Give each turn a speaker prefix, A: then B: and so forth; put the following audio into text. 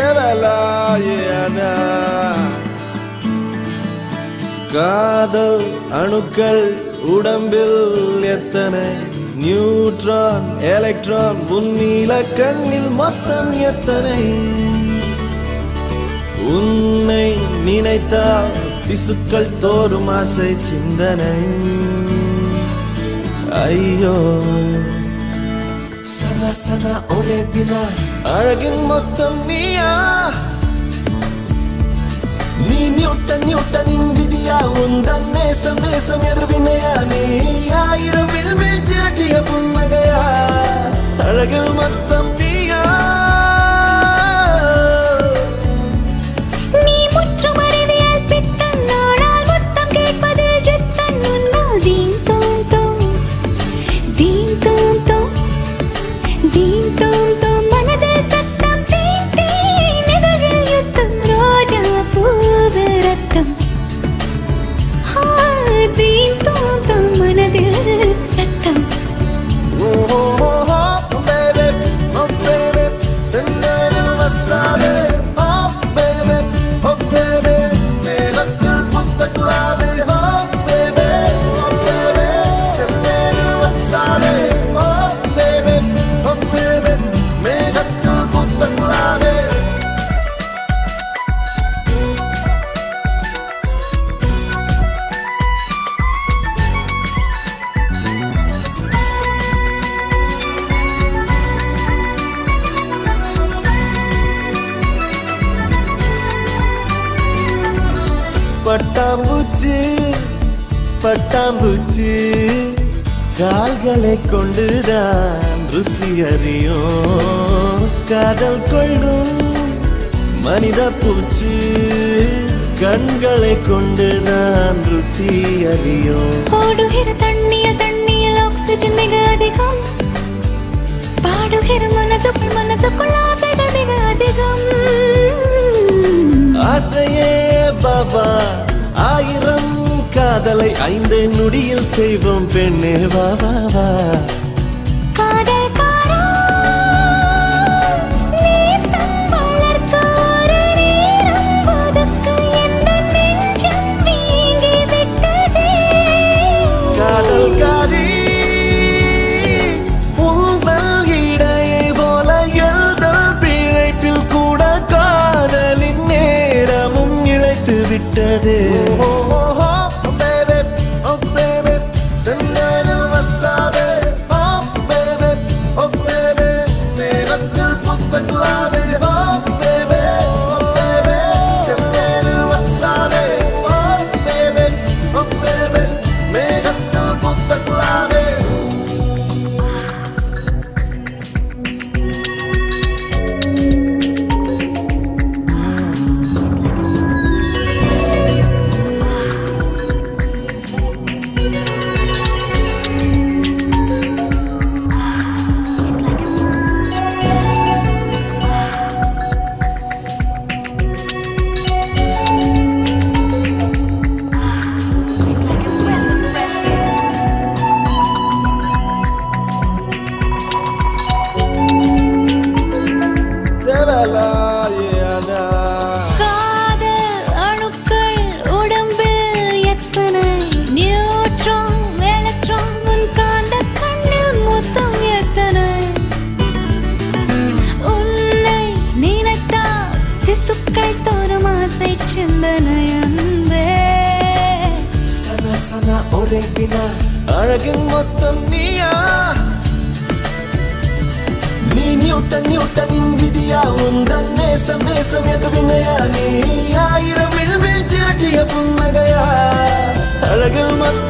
A: தேவலாயனா காதல் அணுக்கள் உடம்பில் எத்தனை நியூட்ரான் எலக்ட்ரான் உன்னில கண்ணில் மொத்தம் எத்தனை உன்னை நினைத்தால் திசுக்கள் தோறும் ஆசை சிந்தனை ஐயோ சனா சனா ஒரே வினா அழகின் மொத்தம் நீயா நீ நியூட்டன் நியூட்டனின் விதியா உந்தன் நேசம் நேசம் எதிர்வினையா நீ ஆயிரம் வில்மில் திரட்டிய புன்னகையா அழகில் மொத்தம் நீயா
B: நீ முற்றும் அறிவியல் பித்தன் நாடால் முத்தம் கேட்பதில் ஜித்தன் உன்னால் தீம் தோம் தோம் தீம் தோம் தோம் தீம் தோம் தோம் மனதில் சத்தம் தீம் தீம் இதழில் யுத்தம் ரோஜா பூவு ரத்தம் ஆ, தீம் தோம் தோம் மனதில் சத்தம்
A: Oh, oh, oh, oh, baby, oh, baby, செந்தனில் வசாவே, oh, baby, oh, baby, மேகத்தில் புத்த குலாவே, oh, baby, oh, baby, செந்தனில் வசாவே, oh, baby, oh, baby, மேகத்தில் புத்த குலாவே. பட்டாம்பூச்சி பட்டாம்பூச்சி கால்களை கொண்டுதான் ருசி அறியும் காதல் கொள்ளும் மனித பூச்சி கண்களை கொண்டுதான் ருசி அறியும்
B: ஓடுகிற தண்ணிய தண்ணியில் ஆக்சிஜன் மிக அதிகம் பாடுகிற மனசுக்குள் மனசுக்குள் ஆசைகள் மிக அதிகம்
A: ஆசையே பாபா ஆயிரம் காதலை ஐந்து நொடியில் செய்வோம் பெண்ணே வா வா வா
B: காதல்காரா, நேசம் வளர்க்க ஒரு நேரம் ஒதுக்கு. எந்த நெஞ்சம் வீங்கி விட்டதே.
A: காதல்காரி உங்கள் இடையை போல எழுதல் பிழைப்பில் கூட காதலின் நேரமும் இழைத்து விட்டது செந்தனில் வசாவே oh baby oh baby மேகத்தில் புத்த குலாவே oh baby oh baby செந்தனில் வசாவே oh baby oh baby மேகத்தில் புத்த குலாவே தேவலாயனா
B: காதல் அணுக்கள் உடம்பில் எத்தனை நியூட்ரான் எலக்ட்ரான் உன் காந்த கண்ணில் மொத்தம் எத்தனை உன்னை நினைத்தால் திசுக்கள் தோறும் ஆசை சிந்தனை அன்பே
A: சன சன ஒரே வினா அழகின் மொத்தம் நீயா நீ நியூட்டன் நியூட்டனின் விதியா உந்தன் நேசம் நேசம் எதிர்வினையா நீ ஆயிரம் வில்மில் திரட்டிய புன்னகையா அழகில் மொத்தம்